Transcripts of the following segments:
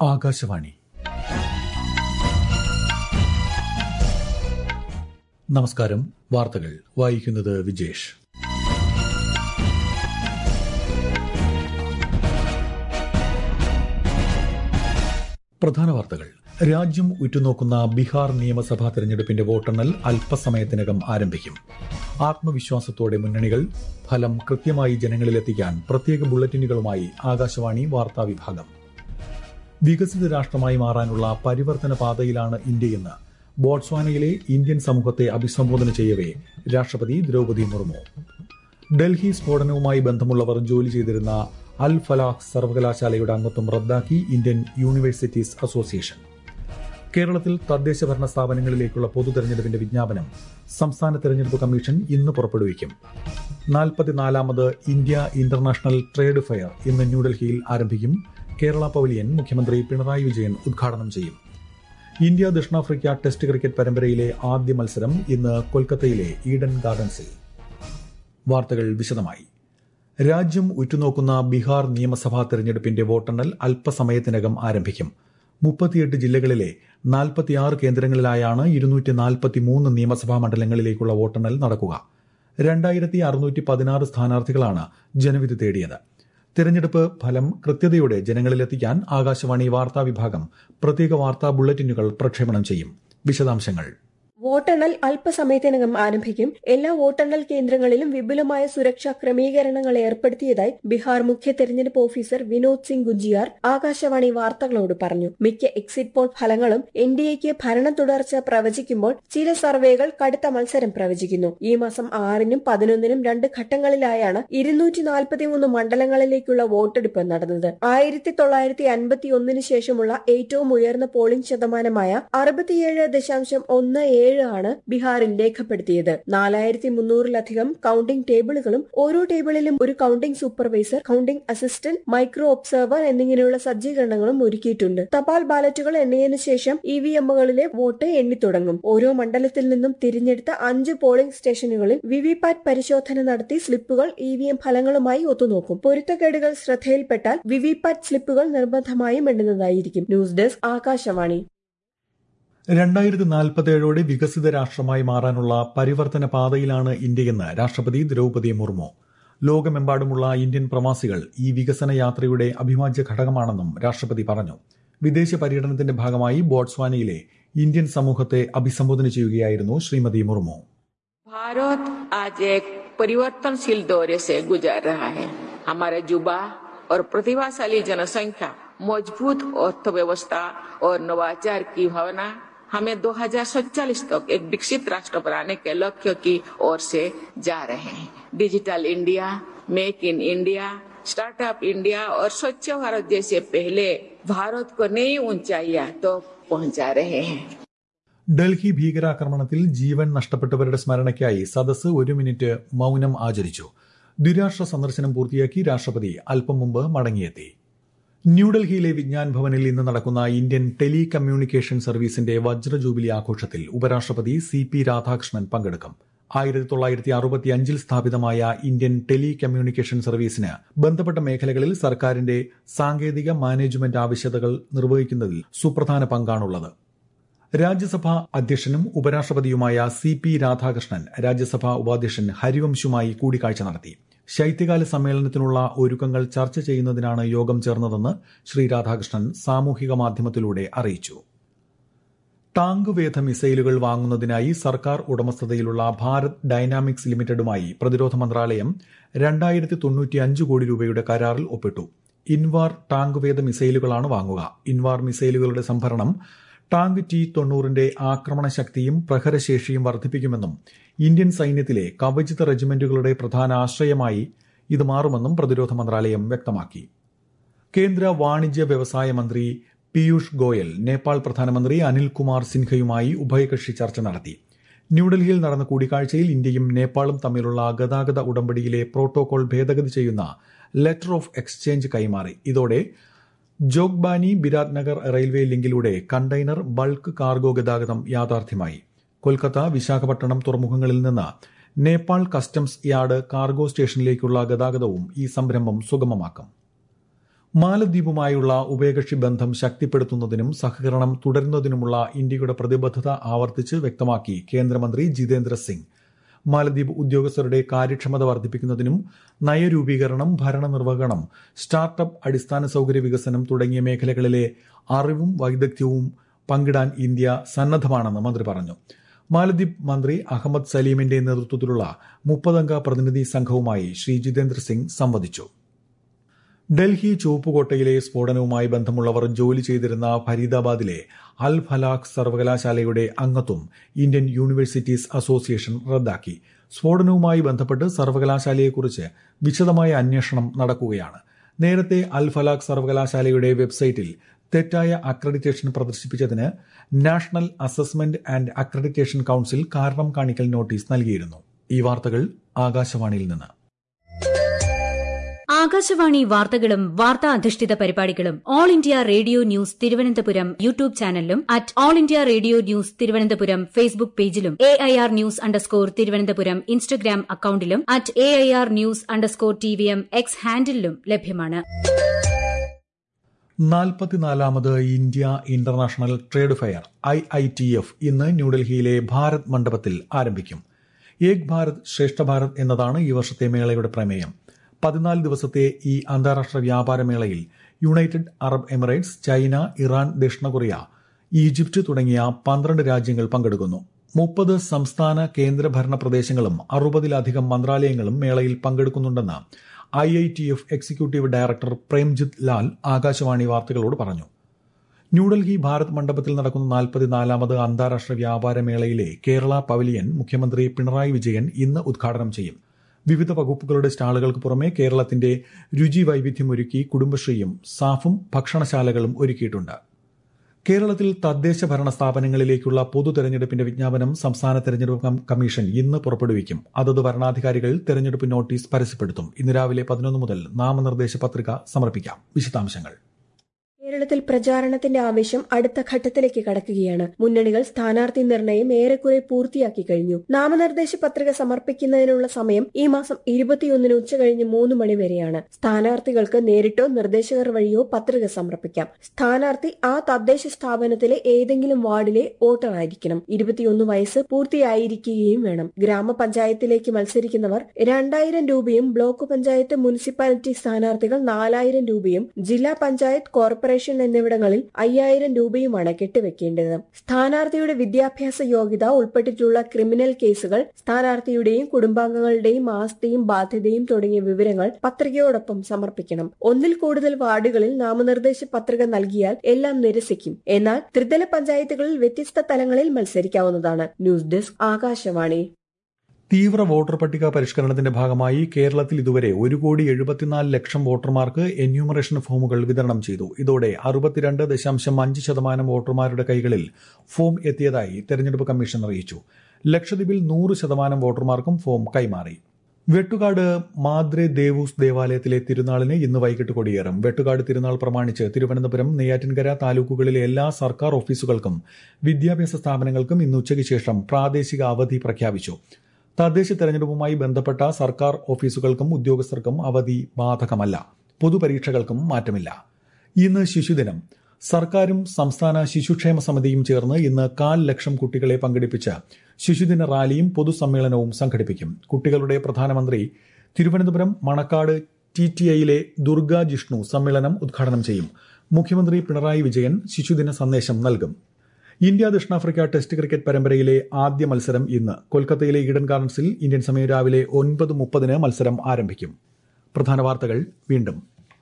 ആകാശവാണി നമസ്കാരം വാർത്തകൾ വായിക്കുന്നത് വിജേഷ് പ്രധാന വാർത്തകൾ രാജ്യം ഉറ്റുനോക്കുന്ന ബീഹാർ നിയമസഭാ തെരഞ്ഞെടുപ്പിന്റെ വോട്ടെണ്ണൽ അല്പസമയത്തിനകം ആരംഭിക്കും ആത്മവിശ്വാസത്തോടെ മുന്നണികൾ ഫലം കൃത്യമായി ജനങ്ങളിലെത്തിക്കാൻ പ്രത്യേക ബുള്ളറ്റിനുകളുമായി ആകാശവാണി വാർത്താ വിഭാഗം വികസിത രാഷ്ട്രമായി മാറാനുള്ള പരിവർത്തന പാതയിലാണ് ഇന്ത്യയെന്ന് ബോട്സ്വാനയിലെ ഇന്ത്യൻ സമൂഹത്തെ അഭിസംബോധന ചെയ്യവേ രാഷ്ട്രപതി ദ്രൗപദി മുർമു ഡൽഹി സ്ഫോടനവുമായി ബന്ധമുള്ളവർ ജോലി ചെയ്തിരുന്ന അൽ ഫലാഹ് സർവകലാശാലയുടെ അംഗത്വം റദ്ദാക്കി ഇന്ത്യൻ യൂണിവേഴ്സിറ്റീസ് അസോസിയേഷൻ കേരളത്തിൽ തദ്ദേശ ഭരണ സ്ഥാപനങ്ങളിലേക്കുള്ള പൊതു തെരഞ്ഞെടുപ്പിന്റെ വിജ്ഞാപനം സംസ്ഥാന തെരഞ്ഞെടുപ്പ് കമ്മീഷൻ ഇന്ന് പുറപ്പെടുവിക്കും നാൽപ്പത്തിനാലാമത് ഇന്ത്യ ഇന്റർനാഷണൽ ട്രേഡ് ഫെയർ ഇന്ന് ന്യൂഡൽഹിയിൽ ആരംഭിക്കും കേരള പവലിയൻ മുഖ്യമന്ത്രി പിണറായി വിജയൻ ഉദ്ഘാടനം ചെയ്യും ഇന്ത്യ ദക്ഷിണാഫ്രിക്ക ടെസ്റ്റ് ക്രിക്കറ്റ് പരമ്പരയിലെ ആദ്യ മത്സരം ഇന്ന് കൊൽക്കത്തയിലെ ഈഡൻ ഗാർഡൻസിൽ വാർത്തകൾ വിശദമായി രാജ്യം ഉറ്റുനോക്കുന്ന ബീഹാർ നിയമസഭാ തെരഞ്ഞെടുപ്പിന്റെ വോട്ടെണ്ണൽ അല്പസമയത്തിനകം ആരംഭിക്കും മുപ്പത്തിയെട്ട് ജില്ലകളിലെ നാൽപ്പത്തിയാറ് കേന്ദ്രങ്ങളിലായാണ് ഇരുന്നൂറ്റി നാൽപ്പത്തിമൂന്ന് നിയമസഭാ മണ്ഡലങ്ങളിലേക്കുള്ള വോട്ടെണ്ണൽ നടക്കുക രണ്ടായിരത്തി അറുന്നൂറ്റി പതിനാറ് സ്ഥാനാർത്ഥികളാണ് ജനവിധി തേടിയത് തിരഞ്ഞെടുപ്പ് ഫലം കൃത്യതയോടെ ജനങ്ങളിലെത്തിക്കാൻ ആകാശവാണി വാർത്താ വിഭാഗം പ്രത്യേക വാർത്താ ബുള്ളറ്റിനുകൾ പ്രക്ഷേപണം ചെയ്യും വിശദാംശങ്ങൾ വോട്ടെണ്ണൽ അല്പസമയത്തിനകം ആരംഭിക്കും എല്ലാ വോട്ടെണ്ണൽ കേന്ദ്രങ്ങളിലും വിപുലമായ സുരക്ഷാ ക്രമീകരണങ്ങൾ ഏർപ്പെടുത്തിയതായി ബീഹാർ മുഖ്യ തെരഞ്ഞെടുപ്പ് ഓഫീസർ വിനോദ് സിംഗ് ഗുജിയാർ ആകാശവാണി വാർത്തകളോട് പറഞ്ഞു മിക്ക എക്സിറ്റ് പോൾ ഫലങ്ങളും എൻ ഡി എക്ക് ഭരണ തുടർച്ച പ്രവചിക്കുമ്പോൾ ചില സർവേകൾ കടുത്ത മത്സരം പ്രവചിക്കുന്നു ഈ മാസം ആറിനും പതിനൊന്നിനും രണ്ട് ഘട്ടങ്ങളിലായാണ് ഇരുന്നൂറ്റി നാൽപ്പത്തിമൂന്ന് മണ്ഡലങ്ങളിലേക്കുള്ള വോട്ടെടുപ്പ് നടന്നത് ആയിരത്തി തൊള്ളായിരത്തി അൻപത്തി ഒന്നിന് ശേഷമുള്ള ഏറ്റവും ഉയർന്ന പോളിംഗ് ശതമാനമായ അറുപത്തിയേഴ് ദശാംശം ഒന്ന് ഏഴ് ആണ് ബീഹാറിൽ രേഖപ്പെടുത്തിയത് നാലായിരത്തി മുന്നൂറിലധികം കൌണ്ടിംഗ് ടേബിളുകളും ഓരോ ടേബിളിലും ഒരു counting supervisor counting assistant micro observer എന്നിങ്ങനെയുള്ള സജ്ജീകരണങ്ങളും ഒരുക്കിയിട്ടുണ്ട് തപാൽ ബാലറ്റുകൾ എണ്ണിയതിനു ശേഷം ഇ വി എമ്മുകളിലെ വോട്ട് എണ്ണിത്തുടങ്ങും ഓരോ മണ്ഡലത്തിൽ നിന്നും തിരഞ്ഞെടുത്ത അഞ്ച് പോളിംഗ് സ്റ്റേഷനുകളിൽ വിവിപാറ്റ് പരിശോധന നടത്തി സ്ലിപ്പുകൾ ഇ വി എം ഫലങ്ങളുമായി ഒത്തുനോക്കും പൊരുത്തക്കേടുകൾ ശ്രദ്ധയിൽപ്പെട്ടാൽ വിവിപാറ്റ് സ്ലിപ്പുകൾ നിർബന്ധമായും എണ്ണുന്നതായിരിക്കും ന്യൂസ് ഡെസ്ക് ആകാശവാണി രണ്ടായിരത്തി നാൽപ്പത്തേഴോടെ വികസിത രാഷ്ട്രമായി മാറാനുള്ള പരിവർത്തന പാതയിലാണ് ഇന്ത്യയെന്ന് രാഷ്ട്രപതി ദ്രൗപദി മുർമു ലോകമെമ്പാടുമുള്ള ഇന്ത്യൻ പ്രവാസികൾ ഈ വികസന യാത്രയുടെ അഭിവാജ്യ ഘടകമാണെന്നും രാഷ്ട്രപതി പറഞ്ഞു വിദേശ പര്യടനത്തിന്റെ ഭാഗമായി ബോട്സ്വാനയിലെ ഇന്ത്യൻ സമൂഹത്തെ അഭിസംബോധന ചെയ്യുകയായിരുന്നു ശ്രീമതി മുർമു भारत आज एक परिवर्तनशील दौरे से गुजर रहा है हमारे युवा और प्रतिभाशाली जनसंख्या मजबूत अर्थव्यवस्था और नवाचार की भावना हमें 2047 तक एक विकसित राष्ट्र बनाने के लक्ष्य की ओर से जा रहे हैं digital India make in India startup India और स्वच्छ भारत जैसे पहले भारत को नई ऊंचाइयां तो पहुंचा रहे हैं ഡൽഹി ഭീകരാക്രമണത്തിൽ ജീവൻ നഷ്ടപ്പെട്ടവരുടെ സ്മരണയ്ക്കായി സദസ് ഒരു മിനിറ്റ് മൌനം ആചരിച്ചു ദ്വിരാഷ്ട്ര സന്ദർശനം പൂർത്തിയാക്കി രാഷ്ട്രപതി അല്പം മുമ്പ് മടങ്ങിയെത്തി ന്യൂഡൽഹിയിലെ വിജ്ഞാൻ ഭവനിൽ ഇന്ന് നടക്കുന്ന ഇന്ത്യൻ ടെലി കമ്മ്യൂണിക്കേഷൻ സർവീസിന്റെ വജ്ര ജൂബിലി ആഘോഷത്തിൽ ഉപരാഷ്ട്രപതി സി പി രാധാകൃഷ്ണൻ പങ്കെടുക്കും ആയിരത്തി തൊള്ളായിരത്തി അറുപത്തിയഞ്ചിൽ സ്ഥാപിതമായ ഇന്ത്യൻ ടെലി കമ്മ്യൂണിക്കേഷൻ സർവീസിന് ബന്ധപ്പെട്ട മേഖലകളിൽ സർക്കാരിന്റെ സാങ്കേതിക മാനേജ്മെന്റ് ആവശ്യകതകൾ നിർവഹിക്കുന്നതിൽ സുപ്രധാന പങ്കാണുള്ളത് രാജ്യസഭാ അധ്യക്ഷനും ഉപരാഷ്ട്രപതിയുമായ സി പി രാധാകൃഷ്ണൻ രാജ്യസഭാ ഉപാധ്യക്ഷൻ ഹരിവംശുമായി കൂടിക്കാഴ്ച നടത്തി ശൈത്യകാല സമ്മേളനത്തിനുള്ള ഒരുക്കങ്ങൾ ചർച്ച ചെയ്യുന്നതിനാണ് യോഗം ചേർന്നതെന്ന് ശ്രീ രാധാകൃഷ്ണൻ സാമൂഹിക മാധ്യമത്തിലൂടെ അറിയിച്ചു ടാങ്ക് വേധ മിസൈലുകൾ വാങ്ങുന്നതിനായി സർക്കാർ ഉടമസ്ഥതയിലുള്ള ഭാരത് ഡൈനാമിക്സ് ലിമിറ്റഡുമായി പ്രതിരോധ മന്ത്രാലയം രണ്ടായിരത്തി തൊണ്ണൂറ്റിയഞ്ച് കോടി രൂപയുടെ കരാറിൽ ഒപ്പിട്ടു ഇൻവാർ ടാങ്ക് വേധ മിസൈലുകളാണ് വാങ്ങുക ഇൻവാർ മിസൈലുകളുടെ സംഭരണം ടാങ്ക് ടി തൊണ്ണൂറിന്റെ ആക്രമണ ശക്തിയും പ്രഹരശേഷിയും വർദ്ധിപ്പിക്കുമെന്നും ഇന്ത്യൻ സൈന്യത്തിലെ കവചിത റെജിമെന്റുകളുടെ പ്രധാന ആശ്രയമായി ഇത് മാറുമെന്നും പ്രതിരോധ മന്ത്രാലയം വ്യക്തമാക്കി കേന്ദ്ര വാണിജ്യ വ്യവസായ മന്ത്രി പീയൂഷ് ഗോയൽ നേപ്പാൾ പ്രധാനമന്ത്രി അനിൽകുമാർ സിൻഹയുമായി ഉഭയകക്ഷി ചർച്ച നടത്തി ന്യൂഡൽഹിയിൽ നടന്ന കൂടിക്കാഴ്ചയിൽ ഇന്ത്യയും നേപ്പാളും തമ്മിലുള്ള ഗതാഗത ഉടമ്പടിയിലെ പ്രോട്ടോകോൾ ഭേദഗതി ചെയ്യുന്ന ലെറ്റർ ഓഫ് എക്സ്ചേഞ്ച് കൈമാറി ഇതോടെ ജോഗ്ബാനി ബിരാത്നഗർ റെയിൽവേ ലിങ്കിലൂടെ കണ്ടെയ്നർ ബൾക്ക് കാർഗോ ഗതാഗതം യാഥാർത്ഥ്യമായി കൊൽക്കത്ത വിശാഖപട്ടണം തുറമുഖങ്ങളിൽ നിന്ന് നേപ്പാൾ കസ്റ്റംസ് യാർഡ് കാർഗോ സ്റ്റേഷനിലേക്കുള്ള ഗതാഗതവും ഈ സംരംഭം സുഗമമാക്കും മാലദ്വീപുമായുള്ള ഉഭയകക്ഷി ബന്ധം ശക്തിപ്പെടുത്തുന്നതിനും സഹകരണം തുടരുന്നതിനുമുള്ള ഇന്ത്യയുടെ പ്രതിബദ്ധത ആവർത്തിച്ച് വ്യക്തമാക്കി കേന്ദ്രമന്ത്രി ജിതേന്ദ്ര സിംഗ് മാലദ്വീപ് ഉദ്യോഗസ്ഥരുടെ കാര്യക്ഷമത വർദ്ധിപ്പിക്കുന്നതിനും നയരൂപീകരണം ഭരണനിർവഹണം സ്റ്റാർട്ടപ്പ് അടിസ്ഥാന സൌകര്യ വികസനം തുടങ്ങിയ മേഖലകളിലെ അറിവും വൈദഗ്ധ്യവും പങ്കിടാൻ ഇന്ത്യ സന്നദ്ധമാണെന്ന് മന്ത്രി പറഞ്ഞു മാലദ്വീപ് മന്ത്രി അഹമ്മദ് സലീമിന്റെ നേതൃത്വത്തിലുള്ള മുപ്പതംഗ പ്രതിനിധി സംഘവുമായി ശ്രീ ജിതേന്ദ്ര സിംഗ് സംവദിച്ചു ഡൽഹി ചുവപ്പുകോട്ടയിലെ സ്ഫോടനവുമായി ബന്ധമുള്ളവർ ജോലി ചെയ്തിരുന്ന ഫരീദാബാദിലെ അൽ ഫലാഖ് സർവകലാശാലയുടെ അംഗത്വം ഇന്ത്യൻ യൂണിവേഴ്സിറ്റീസ് അസോസിയേഷൻ റദ്ദാക്കി സ്ഫോടനവുമായി ബന്ധപ്പെട്ട് സർവകലാശാലയെക്കുറിച്ച് വിശദമായ അന്വേഷണം നടക്കുകയാണ് നേരത്തെ അൽ ഫലാഖ് സർവകലാശാലയുടെ വെബ്സൈറ്റിൽ തെറ്റായ അക്രഡിറ്റേഷൻ പ്രദർശിപ്പിച്ചതിന് National Assessment and Accreditation Council കാരണം കാണിക്കൽ നോട്ടീസ് നൽകിയിരുന്നു ഈ വാർത്തകൾ ആകാശവാണിയിൽ നിന്ന് ആകാശവാണി വാർത്തകളും വാർത്താ അധിഷ്ഠിത പരിപാടികളും All India Radio News Thiruvananthapuram YouTube ചാനലിലും at All India Radio News Thiruvananthapuram Facebook പേജിലും A I R news underscore Thiruvananthapuram Instagram അക്കൌണ്ടിലും at A I R news underscore T V M X ഹാൻഡിലും ലഭ്യമാണ് നാൽപ്പത്തിനാലാമത് India International Trade Fair I I T F ഇന്ന് ന്യൂഡൽഹിയിലെ ഭാരത് മണ്ഡപത്തിൽ ആരംഭിക്കും ഏക് ഭാരത് ശ്രേഷ്ഠ ഭാരത് എന്നതാണ് ഈ വർഷത്തെ മേളയുടെ പ്രമേയം പതിനാല് ദിവസത്തെ ഈ അന്താരാഷ്ട്ര വ്യാപാര മേളയിൽ United Arab Emirates China Iran ദക്ഷിണ കൊറിയ ഈജിപ്ത് തുടങ്ങിയ പന്ത്രണ്ട് രാജ്യങ്ങൾ പങ്കെടുക്കുന്നു മുപ്പത് സംസ്ഥാന കേന്ദ്രഭരണ പ്രദേശങ്ങളും അറുപതിലധികം മന്ത്രാലയങ്ങളും മേളയിൽ പങ്കെടുക്കുന്നുണ്ടെന്ന് I I T F executive director Premjith Lal Akashvani വാർത്തകളോട് പറഞ്ഞു ന്യൂഡൽഹി ഭാരത് മണ്ഡപത്തിൽ നടക്കുന്ന നാൽപ്പത്തിനാലാമത് അന്താരാഷ്ട്ര വ്യാപാര മേളയിലെ കേരള പവലിയൻ മുഖ്യമന്ത്രി പിണറായി വിജയൻ ഇന്ന് ഉദ്ഘാടനം ചെയ്യും വിവിധ വകുപ്പുകളുടെ സ്റ്റാളുകൾക്ക് പുറമെ കേരളത്തിന്റെ രുചി വൈവിധ്യമൊരുക്കി കുടുംബശ്രീയും സാഫും ഭക്ഷണശാലകളും ഒരുക്കിയിട്ടുണ്ട് കേരളത്തിൽ തദ്ദേശ ഭരണ സ്ഥാപനങ്ങളിലേക്കുള്ള പൊതു തെരഞ്ഞെടുപ്പിന്റെ വിജ്ഞാപനം സംസ്ഥാന തെരഞ്ഞെടുപ്പ് കമ്മീഷൻ ഇന്ന് പുറപ്പെടുവിക്കും അതത് ഭരണാധികാരികൾ തെരഞ്ഞെടുപ്പ് നോട്ടീസ് പരസ്യപ്പെടുത്തും ഇന്ന് രാവിലെ പതിനൊന്ന് മുതൽ നാമനിർദ്ദേശ പത്രിക സമർപ്പിക്കാം വിശദാംശങ്ങൾ കേരളത്തിൽ പ്രചാരണത്തിന്റെ ആവേശം അടുത്ത ഘട്ടത്തിലേക്ക് കടക്കുകയാണ് മുന്നണികൾ സ്ഥാനാർത്ഥി നിർണയം ഏറെക്കുറെ പൂർത്തിയാക്കി കഴിഞ്ഞു നാമനിർദ്ദേശ പത്രിക സമർപ്പിക്കുന്നതിനുള്ള സമയം ഈ മാസം ഇരുപത്തിയൊന്നിന് ഉച്ചകഴിഞ്ഞ് മൂന്ന് മണി വരെയാണ് സ്ഥാനാർത്ഥികൾക്ക് നേരിട്ടോ നിർദ്ദേശകർ വഴിയോ പത്രിക സമർപ്പിക്കാം സ്ഥാനാർത്ഥി ആ തദ്ദേശ സ്ഥാപനത്തിലെ ഏതെങ്കിലും വാർഡിലെ വോട്ടർ ആയിരിക്കണം ഇരുപത്തിയൊന്ന് വയസ്സ് പൂർത്തിയായിരിക്കുകയും വേണം ഗ്രാമപഞ്ചായത്തിലേക്ക് മത്സരിക്കുന്നവർ രണ്ടായിരം രൂപയും ബ്ലോക്ക് പഞ്ചായത്ത് മുനിസിപ്പാലിറ്റി സ്ഥാനാർത്ഥികൾ നാലായിരം രൂപയും ജില്ലാ പഞ്ചായത്ത് കോർപ്പറേഷൻ എന്നിവിടങ്ങളിൽ അയ്യായിരം രൂപയുമാണ് കെട്ടിവെക്കേണ്ടത് സ്ഥാനാർത്ഥിയുടെ വിദ്യാഭ്യാസ യോഗ്യത ഉൾപ്പെട്ടിട്ടുള്ള ക്രിമിനൽ കേസുകൾ സ്ഥാനാർത്ഥിയുടെയും കുടുംബാംഗങ്ങളുടെയും ആസ്തിയും ബാധ്യതയും തുടങ്ങിയ വിവരങ്ങൾ പത്രികയോടൊപ്പം സമർപ്പിക്കണം ഒന്നിൽ കൂടുതൽ വാർഡുകളിൽ നാമനിർദ്ദേശ പത്രിക നൽകിയാൽ എല്ലാം നിരസിക്കും എന്നാൽ ത്രിതല പഞ്ചായത്തുകളിൽ വ്യത്യസ്ത തലങ്ങളിൽ മത്സരിക്കാവുന്നതാണ് ന്യൂസ് ഡെസ്ക് ആകാശവാണി തീവ്ര വോട്ടർ പട്ടിക പരിഷ്കരണത്തിന്റെ ഭാഗമായി കേരളത്തിൽ ഇതുവരെ ഒരു കോടി എഴുപത്തിനാല് ലക്ഷം വോട്ടർമാർക്ക് എന്യൂമറേഷൻ ഫോമുകൾ വിതരണം ചെയ്തു ഇതോടെ അറുപത്തിരണ്ട് ദശാംശം അഞ്ച് ശതമാനം വോട്ടർമാരുടെ കൈകളിൽ ഫോം എത്തിയതായി തെരഞ്ഞെടുപ്പ് കമ്മീഷൻ അറിയിച്ചു ലക്ഷദ്വീപിൽ നൂറ് ശതമാനം വോട്ടർമാർക്കും ഫോം കൈമാറി വെട്ടുകാട് മാദ്രെ ദേവൂസ് ദേവാലയത്തിലെ തിരുനാളിന് ഇന്ന് വൈകിട്ട് കൊടിയേറും വെട്ടുകാട് തിരുനാൾ പ്രമാണിച്ച് തിരുവനന്തപുരം നെയ്യാറ്റിൻകര താലൂക്കുകളിലെ എല്ലാ സർക്കാർ ഓഫീസുകൾക്കും വിദ്യാഭ്യാസ സ്ഥാപനങ്ങൾക്കും ഇന്ന് ഉച്ചയ്ക്ക് ശേഷം പ്രാദേശിക അവധി പ്രഖ്യാപിച്ചു തദ്ദേശ തെരഞ്ഞെടുപ്പുമായി ബന്ധപ്പെട്ട സർക്കാർ ഓഫീസുകൾക്കും ഉദ്യോഗസ്ഥർക്കും അവധി ബാധകമല്ല പൊതുപരീക്ഷകൾക്കും മാറ്റമില്ല ഇന്ന് ശിശുദിനം സർക്കാരും സംസ്ഥാന ശിശുക്ഷേമ സമിതിയും ചേർന്ന് ഇന്ന് കാൽ ലക്ഷം കുട്ടികളെ പങ്കെടുപ്പിച്ച് ശിശുദിന റാലിയും പൊതുസമ്മേളനവും സംഘടിപ്പിക്കും കുട്ടികളുടെ പ്രധാനമന്ത്രി തിരുവനന്തപുരം മണക്കാട് ടി ടി ഐയിലെ ദുർഗ ജിഷ്ണു സമ്മേളനം ഉദ്ഘാടനം ചെയ്യും മുഖ്യമന്ത്രി പിണറായി വിജയൻ ശിശുദിന സന്ദേശം നൽകും ഇന്ത്യ ദക്ഷിണാഫ്രിക്ക ടെസ്റ്റ് ക്രിക്കറ്റ് പരമ്പരയിലെ ആദ്യ മത്സരം ഇന്ന് കൊൽക്കത്തയിലെ ഈഡൻ ഗാർഡൻസിൽ ഇന്ത്യൻ സമയം രാവിലെ ഒൻപത് മുപ്പതിന് മത്സരം ആരംഭിക്കും പ്രധാന വാർത്തകൾ വീണ്ടും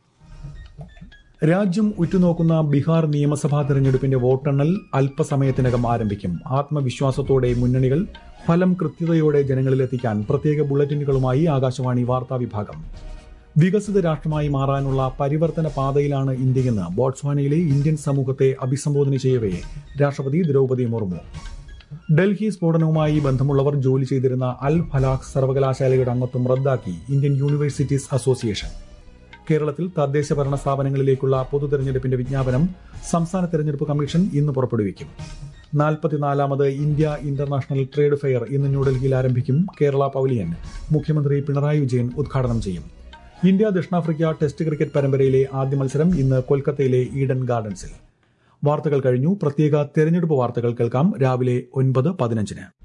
രാജ്യം ഉറ്റുനോക്കുന്ന ബീഹാർ നിയമസഭാ തെരഞ്ഞെടുപ്പിന്റെ വോട്ടെണ്ണൽ അല്പസമയത്തിനകം ആരംഭിക്കും ആത്മവിശ്വാസത്തോടെ മുന്നണികൾ ഫലം കൃത്യതയോടെ ജനങ്ങളിലെത്തിക്കാൻ പ്രത്യേക ബുള്ളറ്റിനുകളുമായി ആകാശവാണി വാർത്താ വിഭാഗം വികസിത രാഷ്ട്രമായി മാറാനുള്ള പരിവർത്തന പാതയിലാണ് ഇന്ത്യയെന്ന് ബോട്സ്വാനയിലെ ഇന്ത്യൻ സമൂഹത്തെ അഭിസംബോധന ചെയ്യവേ രാഷ്ട്രപതി ദ്രൗപദി മുർമു ഡൽഹി സ്ഫോടനവുമായി ബന്ധമുള്ളവർ ജോലി ചെയ്തിരുന്ന അൽ ഫലാഖ് സർവകലാശാലയുടെ അംഗത്വം റദ്ദാക്കി ഇന്ത്യൻ യൂണിവേഴ്സിറ്റീസ് അസോസിയേഷൻ കേരളത്തിൽ തദ്ദേശ ഭരണ സ്ഥാപനങ്ങളിലേക്കുള്ള പൊതു തെരഞ്ഞെടുപ്പിന്റെ വിജ്ഞാപനം സംസ്ഥാന തെരഞ്ഞെടുപ്പ് കമ്മീഷൻ ഇന്ന് പുറപ്പെടുവിക്കും നാൽപ്പത്തിനാലാമത് ഇന്ത്യ ഇന്റർനാഷണൽ ട്രേഡ് ഫെയർ ഇന്ന് ന്യൂഡൽഹിയിൽ ആരംഭിക്കും കേരള പവലിയൻ മുഖ്യമന്ത്രി പിണറായി വിജയൻ ഉദ്ഘാടനം ചെയ്യും ഇന്ത്യ ദക്ഷിണാഫ്രിക്ക ടെസ്റ്റ് ക്രിക്കറ്റ് പരമ്പരയിലെ ആദ്യ മത്സരം ഇന്ന് കൊൽക്കത്തയിലെ ഈഡൻ ഗാർഡൻസിൽ വാർത്തകൾ കഴിഞ്ഞു പ്രത്യേക തെരഞ്ഞെടുപ്പ് വാർത്തകൾ കേൾക്കാം രാവിലെ ഒൻപത് പതിനഞ്ചിന്